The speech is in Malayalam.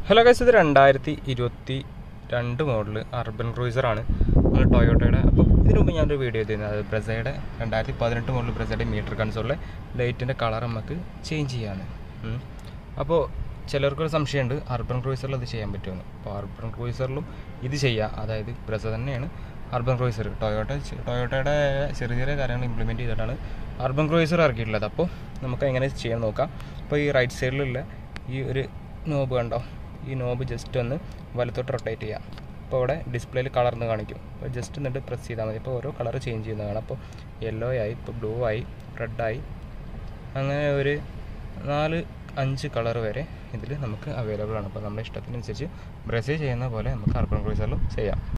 ഹലോ ഗൈസ് ഇത് രണ്ടായിരത്തി ഇരുപത്തി രണ്ട് മോഡൽ അർബൻ ക്രൂസറാണ് നമ്മൾ ടൊയോട്ടയുടെ അപ്പോൾ ഇതിനു മുമ്പ് ഞാനൊരു വീഡിയോ ചെയ്തിരുന്നത് അത് ബ്രസയുടെ രണ്ടായിരത്തി പതിനെട്ട് മോഡൽ ബ്രസയുടെ മീറ്റർ കൺസോളിലെ ലൈറ്റിൻ്റെ കളർ നമുക്ക് ചേഞ്ച് ചെയ്യാന്ന് ഉം. അപ്പോൾ ചിലർക്കൊരു സംശയമുണ്ട് അർബൻ ക്രൂസറിൽ അത് ചെയ്യാൻ പറ്റുമെന്ന് അപ്പോൾ അർബൻ ക്രൂസറിലും ഇത് ചെയ്യാം അതായത് ബ്രസ തന്നെയാണ് അർബൻ ക്രൂസർ ടൊയോട്ട ടൊയോട്ടയുടെ ചെറിയ ചെറിയ കാര്യങ്ങൾ ഇംപ്ലിമെൻറ്റ് ചെയ്തിട്ടാണ് അർബൻ ക്രൂസർ ഇറക്കിയിട്ടുള്ളത് അപ്പോൾ നമുക്ക് എങ്ങനെ ചെയ്യാൻ നോക്കാം അപ്പോൾ ഈ റൈറ്റ് സൈഡിലുള്ള ഈ ഒരു നോബ് കണ്ടോ ഈ നോബ് ജസ്റ്റ് ഒന്ന് വലത്തോട്ട് റൊട്ടേറ്റ് ചെയ്യാം അപ്പോൾ അവിടെ ഡിസ്പ്ലേയിൽ കളർന്ന് കാണിക്കും അപ്പോൾ ജസ്റ്റ് എന്നിട്ട് പ്രസ് ചെയ്താൽ മതി അപ്പോൾ ഓരോ കളർ ചേഞ്ച് ചെയ്യുന്നത് കാണാം അപ്പോൾ യെല്ലോ ആയി ഇപ്പോൾ ബ്ലൂ ആയി റെഡായി അങ്ങനെ ഒരു നാല് അഞ്ച് കളർ വരെ ഇതിൽ നമുക്ക് അവൈലബിൾ ആണ് അപ്പോൾ നമ്മുടെ ഇഷ്ടത്തിനനുസരിച്ച് ബ്രസേ ചെയ്യുന്ന പോലെ നമുക്ക് അർബൻ ക്രൂസറിലും ചെയ്യാം